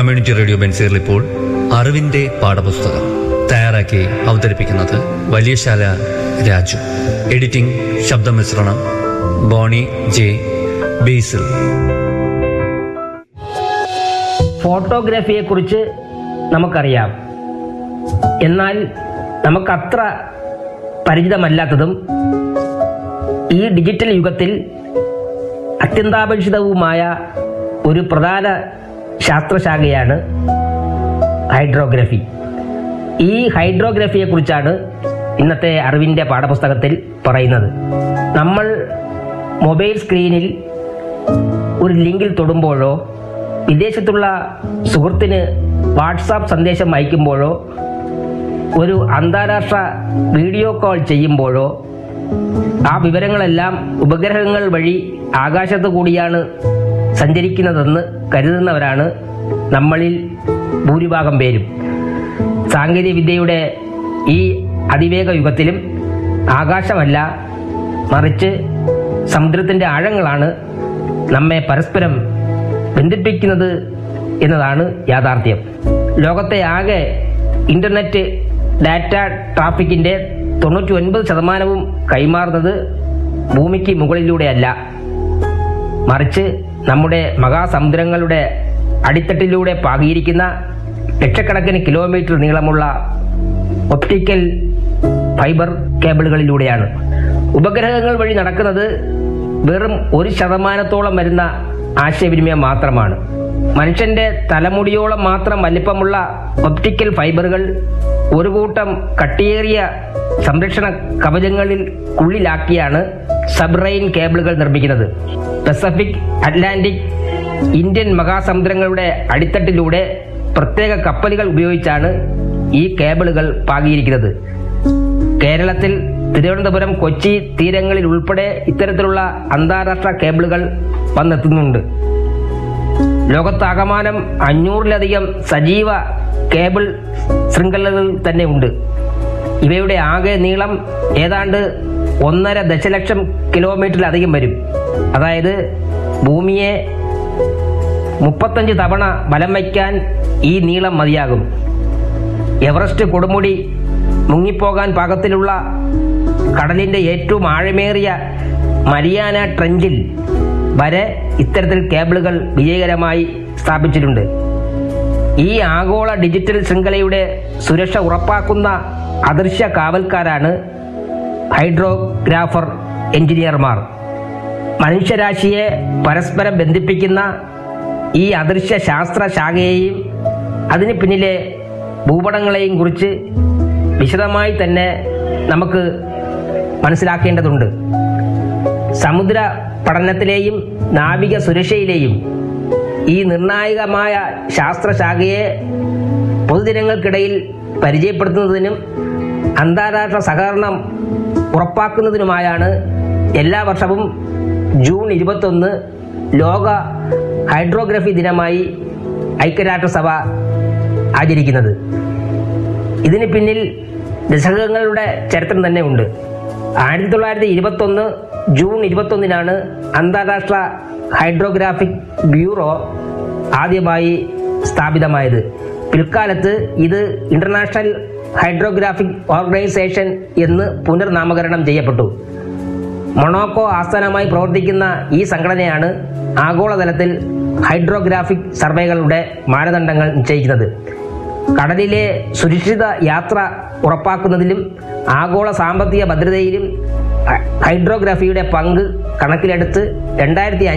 community radio ബെൻസീറിൽ ഇപ്പോൾ അറിവിന്റെ പാഠപുസ്തകം തയ്യാറാക്കി അവതരിപ്പിക്കുന്നത് വലിയശാല രാജു എഡിറ്റിംഗ് ശബ്ദമിശ്രണം ബോണി ജെ ബേസിൽ ഫോട്ടോഗ്രാഫിയെക്കുറിച്ച് നമുക്കറിയാം എന്നാൽ നമുക്കത്ര പരിചിതമല്ലാത്തതും ഈ ഡിജിറ്റൽ യുഗത്തിൽ അത്യന്താപേക്ഷിതവുമായ ഒരു പ്രധാന ശാസ്ത്രശാഖയാണ് ഹൈഡ്രോഗ്രഫി ഈ ഹൈഡ്രോഗ്രഫിയെക്കുറിച്ചാണ് ഇന്നത്തെ അറിവിൻ്റെ പാഠപുസ്തകത്തിൽ പറയുന്നത് നമ്മൾ മൊബൈൽ സ്ക്രീനിൽ ഒരു ലിങ്കിൽ തൊടുമ്പോഴോ വിദേശത്തുള്ള സുഹൃത്തിന് വാട്സാപ്പ് സന്ദേശം അയക്കുമ്പോഴോ ഒരു അന്താരാഷ്ട്ര വീഡിയോ കോൾ ചെയ്യുമ്പോഴോ ആ വിവരങ്ങളെല്ലാം ഉപഗ്രഹങ്ങൾ വഴി ആകാശത്ത് കൂടിയാണ് സഞ്ചരിക്കുന്നതെന്ന് കരുതുന്നവരാണ് നമ്മളിൽ ഭൂരിഭാഗം പേരും സാങ്കേതിക വിദ്യയുടെ ഈ അതിവേഗ യുഗത്തിലും ആകാശമല്ല മറിച്ച് സമുദ്രത്തിൻ്റെ ആഴങ്ങളാണ് നമ്മെ പരസ്പരം ബന്ധിപ്പിക്കുന്നത് എന്നതാണ് യാഥാർത്ഥ്യം ലോകത്തെ ആകെ ഇന്റർനെറ്റ് ഡാറ്റ ട്രാഫിക്കിന്റെ തൊണ്ണൂറ്റി ഒൻപത് ശതമാനവും കൈമാറുന്നത് ഭൂമിക്ക് മുകളിലൂടെയല്ല മറിച്ച് നമ്മുടെ മഹാസമുദ്രങ്ങളുടെ അടിത്തട്ടിലൂടെ പാകിയിരിക്കുന്ന ലക്ഷക്കണക്കിന് കിലോമീറ്റർ നീളമുള്ള ഒപ്റ്റിക്കൽ ഫൈബർ കേബിളുകളിലൂടെയാണ് ഉപഗ്രഹങ്ങൾ വഴി നടക്കുന്നത് വെറും ഒരു ശതമാനത്തോളം വരുന്ന ആശയവിനിമയം മാത്രമാണ് മനുഷ്യന്റെ തലമുടിയോളം മാത്രം വലിപ്പമുള്ള ഒപ്റ്റിക്കൽ ഫൈബറുകൾ ഒരു കൂട്ടം കട്ടിയേറിയ സംരക്ഷണ കവചങ്ങളിൽ ഉള്ളിലാക്കിയാണ് സബ്റൈൻ കേബിളുകൾ നിർമ്മിക്കുന്നത് പസഫിക് അറ്റ്ലാന്റിക് ഇന്ത്യൻ മഹാസമുദ്രങ്ങളുടെ അടിത്തട്ടിലൂടെ പ്രത്യേക കപ്പലുകൾ ഉപയോഗിച്ചാണ് ഈ കേബിളുകൾ പാകിയിരിക്കുന്നത് കേരളത്തിൽ തിരുവനന്തപുരം കൊച്ചി തീരങ്ങളിൽ ഉൾപ്പെടെ ഇത്തരത്തിലുള്ള അന്താരാഷ്ട്ര കേബിളുകൾ വന്നെത്തുന്നുണ്ട് ലോകത്താകമാനം അഞ്ഞൂറിലധികം സജീവ കേബിൾ ശൃംഖലകൾ തന്നെ ഉണ്ട് ഇവയുടെ ആകെ നീളം ഏതാണ്ട് ഒന്നര ദശലക്ഷം കിലോമീറ്ററിലധികം വരും അതായത് ഭൂമിയെ മുപ്പത്തഞ്ച് തവണ വലം വയ്ക്കാൻ ഈ നീളം മതിയാകും എവറസ്റ്റ് കൊടുമുടി മുങ്ങിപ്പോകാൻ പാകത്തിലുള്ള കടലിന്റെ ഏറ്റവും ആഴമേറിയ മരിയാന ട്രഞ്ചിൽ വരെ ഇത്തരത്തിൽ കേബിളുകൾ വിജയകരമായി സ്ഥാപിച്ചിട്ടുണ്ട് ഈ ആഗോള ഡിജിറ്റൽ ശൃംഖലയുടെ സുരക്ഷ ഉറപ്പാക്കുന്ന അദൃശ്യ കാവൽക്കാരാണ് ഹൈഡ്രോഗ്രാഫർ എഞ്ചിനീയർമാർ മനുഷ്യരാശിയെ പരസ്പരം ബന്ധിപ്പിക്കുന്ന ഈ അദൃശ്യ ശാസ്ത്ര ശാഖയെയും അതിന് പിന്നിലെ ഭൂപടങ്ങളെയും കുറിച്ച് വിശദമായി തന്നെ നമുക്ക് മനസ്സിലാക്കേണ്ടതുണ്ട് സമുദ്ര പഠനത്തിലെയും നാവിക സുരക്ഷയിലെയും ഈ നിർണായകമായ ശാസ്ത്രശാഖയെ പൊതുജനങ്ങൾക്കിടയിൽ പരിചയപ്പെടുത്തുന്നതിനും അന്താരാഷ്ട്ര സഹകരണം ഉറപ്പാക്കുന്നതിനുമായാണ് എല്ലാ വർഷവും ജൂൺ ഇരുപത്തൊന്ന് ലോക ഹൈഡ്രോഗ്രഫി ദിനമായി ഐക്യരാഷ്ട്രസഭ ആചരിക്കുന്നത് ഇതിന് പിന്നിൽ ദശകങ്ങളുടെ ചരിത്രം തന്നെ ഉണ്ട് ആയിരത്തി തൊള്ളായിരത്തി ഇരുപത്തൊന്ന് ജൂൺ ഇരുപത്തൊന്നിനാണ് അന്താരാഷ്ട്ര ഹൈഡ്രോഗ്രാഫിക് ബ്യൂറോ ആദ്യമായി സ്ഥാപിതമായത് പിൽക്കാലത്ത് ഇത് ഇന്റർനാഷണൽ ഹൈഡ്രോഗ്രാഫിക് ഓർഗനൈസേഷൻ എന്ന് പുനർനാമകരണം ചെയ്യപ്പെട്ടു മൊണോക്കോ ആസ്ഥാനമായി പ്രവർത്തിക്കുന്ന ഈ സംഘടനയാണ് ആഗോളതലത്തിൽ ഹൈഡ്രോഗ്രാഫിക് സർവേകളുടെ മാനദണ്ഡങ്ങൾ നിശ്ചയിക്കുന്നത് കടലിലെ സുരക്ഷിത യാത്ര ഉറപ്പാക്കുന്നതിലും ആഗോള സാമ്പത്തിക ഭദ്രതയിലും ഹൈഡ്രോഗ്രാഫിയുടെ പങ്ക് കണക്കിലെടുത്ത് രണ്ടായിരത്തി